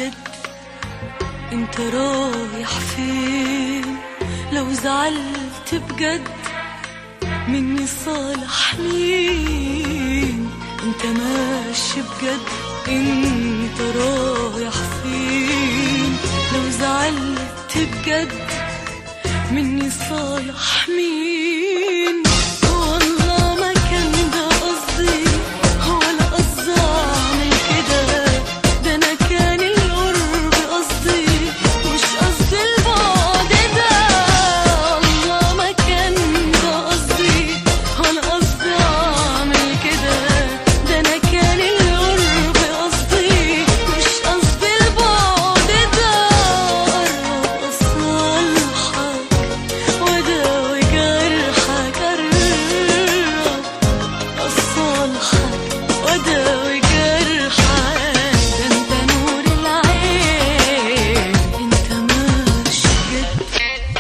بجد انت رايح فين لو زعلت بجد مني صالح مين انت ماشي بجد انت رايح فين لو زعلت بجد مني صالح مين والله ما كان ده قصدي ولا قصدي اعمل كده ده انا كان القرب قصدي مش قصدي البعد ده والله ما كان ده قصدي ولا قصدي اعمل كده ده انا كان القرب قصدي مش قصدي البعد ده قرب اصالحك واداوي جرحك قرب أصالحك وأداوي جرحك ده أنت نور العين أنت ماشي بجد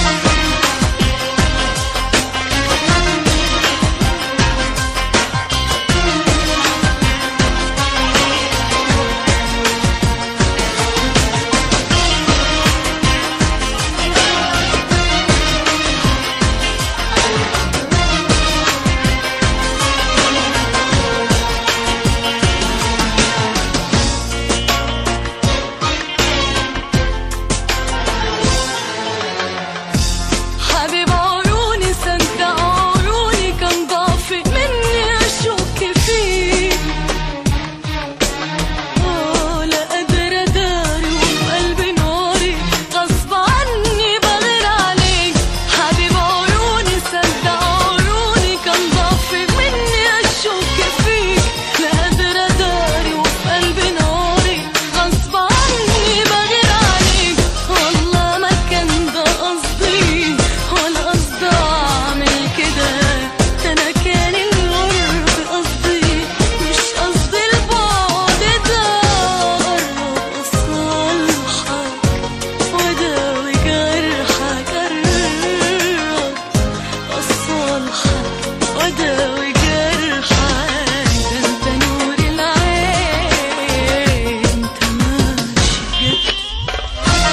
حبيب عيوني صدق عيوني كان ضعف مني اشك فيك آه، لا قادرة اداري وفي قلبي ناري غصب عني بغير عليك حبيب عيوني صدق عيوني كان ضعف مني اشك فيك لا قادرة اداري وفي قلبي ناري غصب عني بغير عليك والله ما كان ده قصدي ولا قصدي اعمل كده ده انا كان القرب قصدي مش قصدي البعد ده قرب اصالحك واداوي جرحك قرب اصالحك واداوي جرحك ده انت نور العين انت ماشي بجد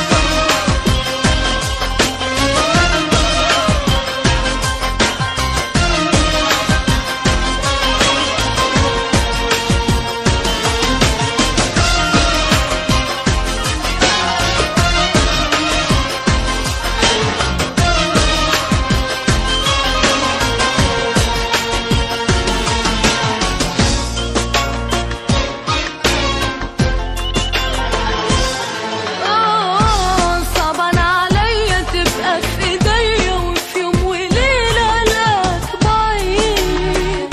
آه، صعبان عليا تبقى في ايديا وفي يوم وليلة لك بعيد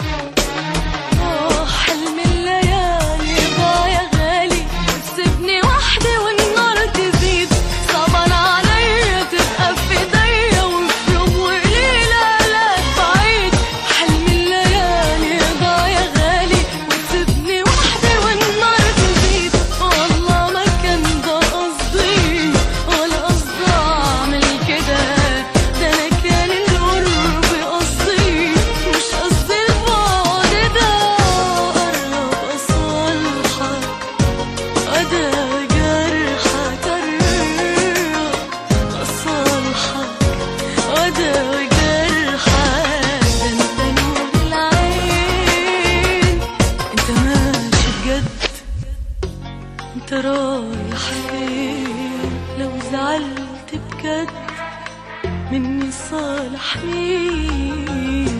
آه، حلم الليالي ضايع غالي وتسيبني وحدي والنار تزيد صعبان عليا تبقى في ايديا وفي يوم وليلة لك بعيد حلم الليالي ضايع غالي وتسيبني وحدي والنار تزيد والله ما كان ده قصدي ولا قصدي اعمل كده ده انا كان القرب قصدي مش قصدي البعد ده قرب اصالحك واداوي جرحك قرب اصالحك واداوي جرحك ده انت نور العين انت ماشي بجد انت رايح فين لو زعلت بجد مني صالح مين